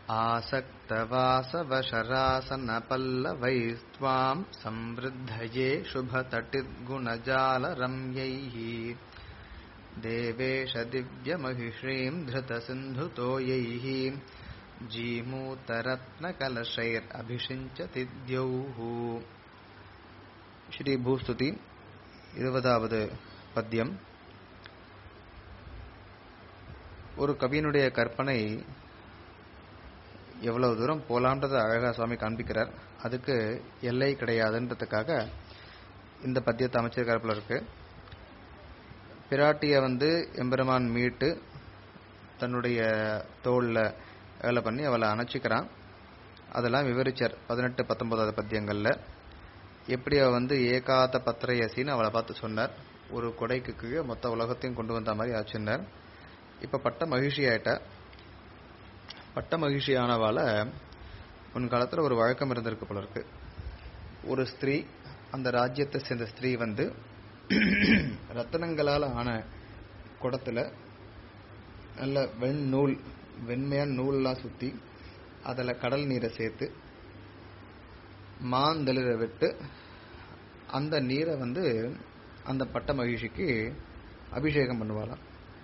आसक्तवासवशरासनपल्लवैस्त्वाम् संवृद्धये शुभतटिर्गुणजालरम्यैः देवेश दिव्यमहिषीम् धृतसिन्धुतोयैः जीमूतरत्नकलशैरभिषिञ्चति द्यौः ஸ்ரீ பூஸ்துதி இருபதாவது பத்தியம் ஒரு கவியினுடைய கற்பனை எவ்வளவு தூரம் போலான்றத அழகா சுவாமி காண்பிக்கிறார் அதுக்கு எல்லை கிடையாதுன்றதுக்காக இந்த பத்தியத்தை அமைச்சிருக்காப்புல இருக்கு பிராட்டிய வந்து எம்பெருமான் மீட்டு தன்னுடைய தோல்ல வேலை பண்ணி அவளை அணைச்சிக்கிறான் அதெல்லாம் விவரிச்சார் பதினெட்டு பத்தொன்பதாவது பத்தியங்கள்ல எப்படி அவ வந்து ஏகாத பத்திரையசின்னு அவளை பார்த்து சொன்னார் ஒரு கொடைக்கு கீழே மொத்த உலகத்தையும் கொண்டு வந்த மாதிரி ஆச்சுன்னார் இப்ப பட்ட மகிழ்ச்சி ஆயிட்ட பட்ட மகிழ்ச்சி ஆனவால முன் காலத்துல ஒரு வழக்கம் இருந்திருக்கு போல இருக்கு ஒரு ஸ்திரீ அந்த ராஜ்யத்தை சேர்ந்த ஸ்திரீ வந்து ரத்தனங்களால ஆன குடத்துல நல்ல வெண் நூல் வெண்மையான நூல்லாம் சுத்தி அதுல கடல் நீரை சேர்த்து மாந்தளிர விட்டு அந்த நீரை வந்து அந்த பட்ட மகிழ்ச்சிக்கு அபிஷேகம் பண்ணுவாளாம்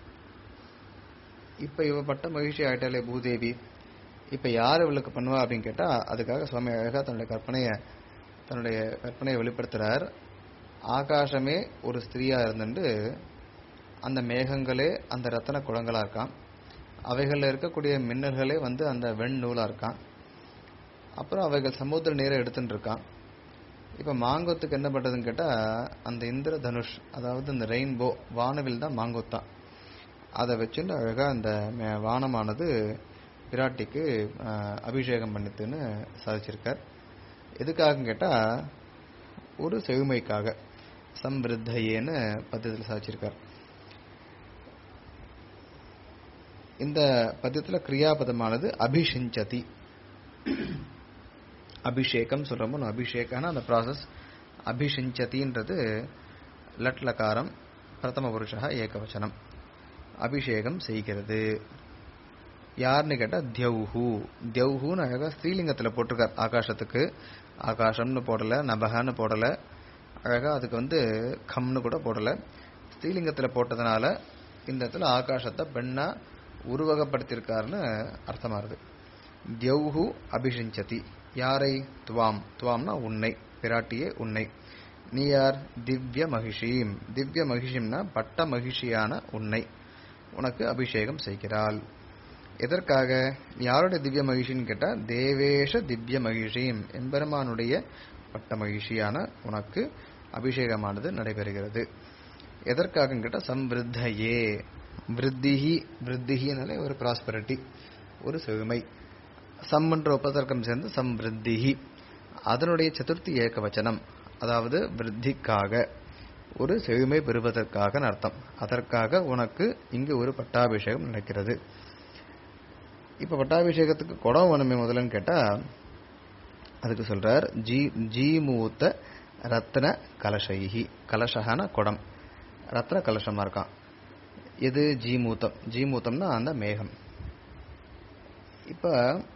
இப்ப இவ பட்ட மகிழ்ச்சி ஆயிட்டாலே பூதேவி இப்ப யார் இவளுக்கு பண்ணுவா அப்படின்னு கேட்டா அதுக்காக சுவாமி அழகா தன்னுடைய கற்பனைய தன்னுடைய கற்பனையை வெளிப்படுத்துறார் ஆகாசமே ஒரு ஸ்திரீயா இருந்துட்டு அந்த மேகங்களே அந்த ரத்தன குளங்களா இருக்கான் அவைகள்ல இருக்கக்கூடிய மின்னல்களே வந்து அந்த வெண் நூலா இருக்கான் அப்புறம் அவைகள் சமுத்திர நீரை எடுத்துட்டு இருக்கான் இப்ப மாங்கொத்துக்கு என்ன பண்றதுன்னு கேட்டா அந்த இந்திர தனுஷ் அதாவது இந்த ரெயின்போ வானவில் தான் மாங்கொத்தான் அதை வச்சுட்டு அழகா அந்த மே- வானமானது பிராட்டிக்கு ஆஹ், அபிஷேகம் பண்ணித்துன்னு சாதிச்சிருக்கார் எதுக்காக கேட்டா ஒரு செழுமைக்காக சம்பிருத்தையேன்னு பத்தியத்தில் சாதிச்சிருக்கார் இந்த பத்தியத்துல கிரியாபதமானது அபிஷிஞ்சதி அபிஷேகம் சொல்றோமோ நான் அபிஷேகம்னா அந்த ப்ராசஸ் அபிஷிஞ்சதின்றது லட்லகாரம் பிரதம புருஷா ஏகவச்சனம் அபிஷேகம் செய்கிறது யாருன்னு கேட்டா தியௌஹு தியௌஹுன்னு அழகா ஸ்ரீலிங்கத்துல போட்டிருக்கார் ஆகாசத்துக்கு ஆகாசம்னு போடல நபகன்னு போடல அழகா அதுக்கு வந்து கம்னு கூட போடல ஸ்ரீலிங்கத்துல போட்டதுனால இந்த இடத்துல ஆகாசத்தை பெண்ணா உருவகப்படுத்தியிருக்காருன்னு அர்த்தமாகுது தியௌஹு அபிஷிஞ்சதி யாரை துவாம் துவாம்னா உன்னை பிராட்டியே உன்னை நீ யார் திவ்ய மகிஷீம் திவ்ய மகிஷிம்னா பட்ட மகிழ்ச்சியான உன்னை உனக்கு அபிஷேகம் செய்கிறாள் எதற்காக யாருடைய திவ்ய மகிழ்ச்சின்னு கேட்டா தேவேஷ திவ்ய மகிழ்ச்சியும் எம்பெருமானுடைய பட்ட மகிழ்ச்சியான உனக்கு அபிஷேகமானது நடைபெறுகிறது எதற்காக கேட்டா சம்விருத்தையே விருத்திஹி விருத்திகினாலே ஒரு ப்ராஸ்பரிட்டி ஒரு செழுமை சம்ன்ற உபதர்க்கம் சேர்ந்து சம்விருத்திஹி அதனுடைய சதுர்த்தி ஏகவச்சனம் அதாவது விருத்திக்காக ஒரு செழுமை பெறுவதற்காக அர்த்தம் அதற்காக உனக்கு இங்கு ஒரு பட்டாபிஷேகம் நடக்கிறது இப்ப பட்டாபிஷேகத்துக்கு குடம் வேணுமே முதல்லன்னு கேட்டா அதுக்கு சொல்றார் ஜீ ஜீமூத்த ரத்ன கலசைஹி கலசகான குடம் ரத்ன கலசமா இருக்கான் இது ஜீமூத்தம் ஜீமூத்தம்னா அந்த மேகம் இப்ப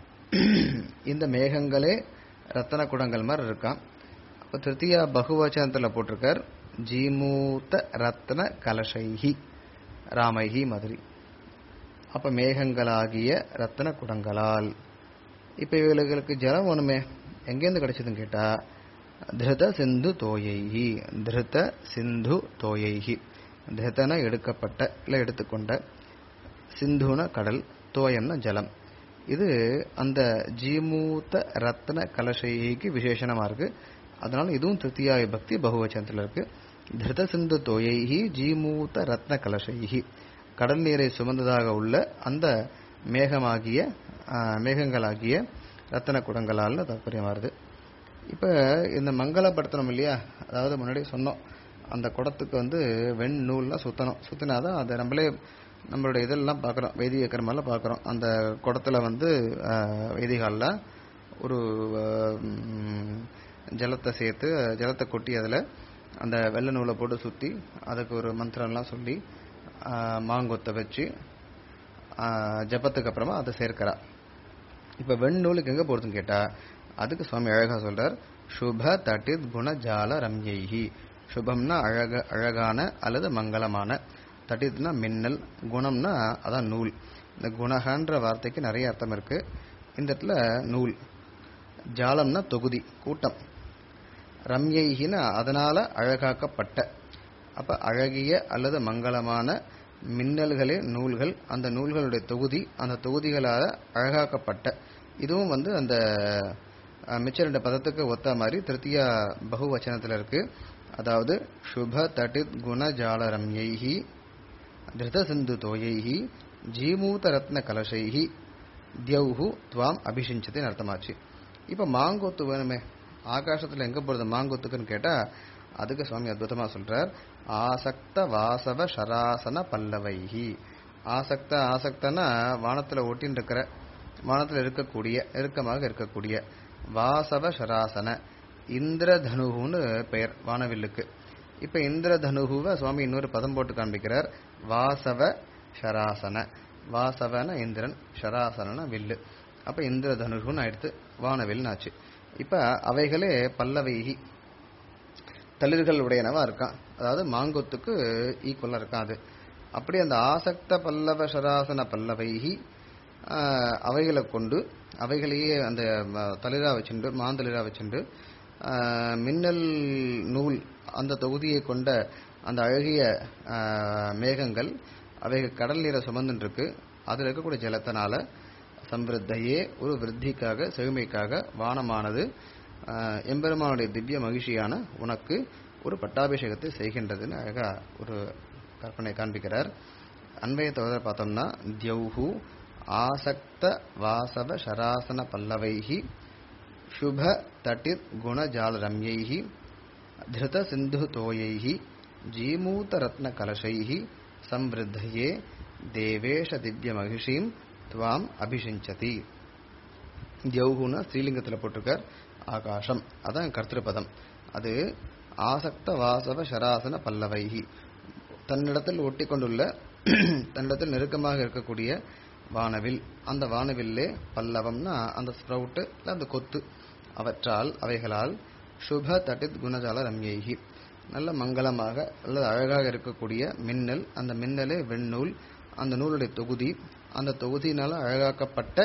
இந்த மேகங்களே ரத்தன குடங்கள் மாதிரி இருக்கான் அப்ப திருத்தியா பகுவச்சனத்துல போட்டிருக்கார் ஜீமூத்த ரத்ன கலசைஹி ராமைஹி மாதிரி அப்ப மேகங்களாகிய ரத்தன குடங்களால் இப்ப இவர்களுக்கு ஜலம் வேணுமே எங்கேருந்து கிடைச்சதுன்னு கேட்டா திருத சிந்து தோயைஹி திருத சிந்து தோயைஹி திருதன எடுக்கப்பட்ட இல்ல எடுத்துக்கொண்ட சிந்துன கடல் தோயம்னா ஜலம் இது அந்த ஜீமூத்த ரத்ன கலசைக்கு விசேஷணமா இருக்கு அதனால இதுவும் திருத்தியா விபக்தி பகுவச்சனத்துல இருக்கு திருத சிந்து தோயைஹி ஜீமூத்த ரத்ன கலசைஹி கடல் நீரை சுமந்ததாக உள்ள அந்த மேகமாகிய ஆஹ், மேகங்களாகிய ரத்தன குடங்களால் தாற்பயம் வருது இப்ப இந்த மங்களப்படுத்தணும் இல்லையா அதாவது முன்னாடி சொன்னோம் அந்த குடத்துக்கு வந்து வெண் நூல்லாம் சுத்தணும் சுத்தினாதான் அதை நம்மளே நம்மளுடைய இதெல்லாம் பார்க்குறோம் வைதிக கர்மெல்லாம் பார்க்குறோம் அந்த குடத்துல வந்து ஆஹ், வைதிகால்ல ஒரு ஆஹ், ம், ஜலத்தை சேர்த்து ஜலத்தை கொட்டி அதில் அந்த வெள்ளை நூலை போட்டு சுற்றி அதுக்கு ஒரு மந்திரம்லாம் சொல்லி ஆஹ், மாங்கொத்தை வச்சு ஆஹ், ஜபத்துக்கு அப்புறமா அதை சேர்க்கிறா இப்ப வெண்ணூலுக்கு எங்க போறதுன்னு கேட்டா அதுக்கு சுவாமி அழகா சொல்றார் சுப தட்டித் குணஜால ரம்யைஹி சுபம்னா அழக அழகான அல்லது மங்களமான தட்டித்னா மின்னல் குணம்னா அதான் நூல் இந்த குணகன்ற வார்த்தைக்கு நிறைய அர்த்தம் இருக்கு இந்த இடத்துல நூல் ஜாலம்னா தொகுதி கூட்டம் ரம்யைகின அதனால அழகாக்கப்பட்ட அப்ப அழகிய அல்லது மங்களமான மின்னல்களே நூல்கள் அந்த நூல்களுடைய தொகுதி அந்த தொகுதிகளால அழகாக்கப்பட்ட இதுவும் வந்து அந்த அஹ், மிச்ச ரெண்டு பதத்துக்கு ஒத்த மாதிரி திருத்தியா பகுவச்சனத்துல இருக்கு அதாவது சுப தட்டித் குண ஜால ரம்யைஹி திருத சிந்து தோயைஹி ஜீமூத ரத்ன கலசைஹி தியௌஹு துவாம் அபிஷிஞ்சத்தின் அர்த்தமாச்சு இப்ப மாங்கொத்து வேணுமே ஆகாசத்துல எங்க போறது மாங்கொத்துக்குன்னு கேட்டா அதுக்கு சுவாமி அற்புதமா சொல்றார் ஆசக்த வாசவ ஷராசன பல்லவைஹி ஆசக்த ஆசக்தனா வானத்துல ஒட்டின்னு இருக்கிற வானத்துல இருக்கக்கூடிய இறுக்கமாக இருக்கக்கூடிய வாசவ ஷராசன இந்திரதனுன்னு பெயர் வானவில்லுக்கு இப்ப இந்திரதனுகுவை சுவாமி இன்னொரு பதம் போட்டு காண்பிக்கிறார் வாசவ ஷராசன வாசவன இந்திரன் ஷராசன வில்லு அப்ப இந்திரதனுகுன்னு ஆயிடுத்து வானவில்னு ஆச்சு இப்ப அவைகளே பல்லவைகி தளிர்கள் உடையனவா இருக்கான் அதாவது மாங்கொத்துக்கு ஈக்குவலா இருக்கான் அது அப்படி அந்த ஆசக்த பல்லவ ஷராசன பல்லவைகி ஆஹ், அவைகளை கொண்டு அவைகளையே அந்த ம- தளிரா வச்சுண்டு மாந்தளிரா வச்சுண்டு ஆஹ், மின்னல் நூல் அந்த தொகுதியை கொண்ட அந்த அழகிய ஆஹ், மேகங்கள் அவைகள் கடல் நீரை சுமந்துட்டு இருக்கு அதுல இருக்கக்கூடிய ஜலத்தினால சம்பிருத்தையே ஒரு விருத்திக்காக செழுமைக்காக வானமானது ஆஹ், எம்பெருமானுடைய திவ்ய மகிழ்ச்சியான உனக்கு ஒரு பட்டாபிஷேகத்தை செய்கின்றதுன்னு அழகா ஒரு கற்பனை காண்பிக்கிறார் அன்வயத்தை பார்த்தோம்னா தியௌஹு ஆசக்த வாசவ ஷராசன பல்லவைஹி शुभ तटित् गुणजालरम्यैः धृतसिन्धुतोयैः जीमूतरत्नकलशैः संवृद्धये தேவேஷ திவ்ய மகிஷீம் துவாம் அபிஷிஞ்சதி தியௌகுனா ஸ்ரீலிங்கத்தில் போட்டிருக்கார் ஆகாசம் அதான் கர்த்திருப்பதம் அது ஆசக்த வாசவ ஷராசன பல்லவைகி தன்னிடத்தில் ஒட்டி கொண்டுள்ள தன்னிடத்தில் நெருக்கமாக இருக்கக்கூடிய வானவில் அந்த வானவில்லே பல்லவம்னா அந்த ஸ்ப்ரவுட் இல்ல அந்த கொத்து அவற்றால் அவைகளால் சுப தட்டித் குணஜால ரம்யைகி நல்ல மங்களமாக அல்லது அழகாக இருக்கக்கூடிய மின்னல் அந்த மின்னலே வெண்ணூல் அந்த நூலுடைய தொகுதி அந்த தொகுதியினால அழகாக்கப்பட்ட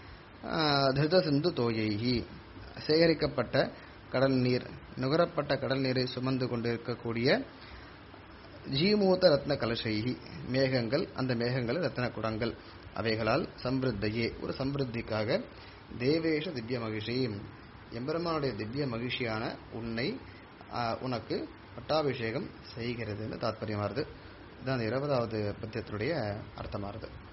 ஆஹ், திருத சிந்து தோயைகி சேகரிக்கப்பட்ட கடல் நீர் நுகரப்பட்ட கடல் நீரை சுமந்து கொண்டிருக்கக்கூடிய ஜீமூத ரத்ன கலசைகி மேகங்கள் அந்த மேகங்கள் ரத்ன குடங்கள் அவைகளால் சம்பிருத்தையே ஒரு சம்பிருத்திக்காக தேவேஷ திவ்ய மகிழ்ச்சி எம்பெருமானுடைய திவ்ய மகிழ்ச்சியான உன்னை ஆஹ், உனக்கு பட்டாபிஷேகம் செய்கிறதுன்னு தாத்பரியமாறுது இதுதான் அந்த இருபதாவது பத்தியத்தினுடைய அர்த்தமாறுது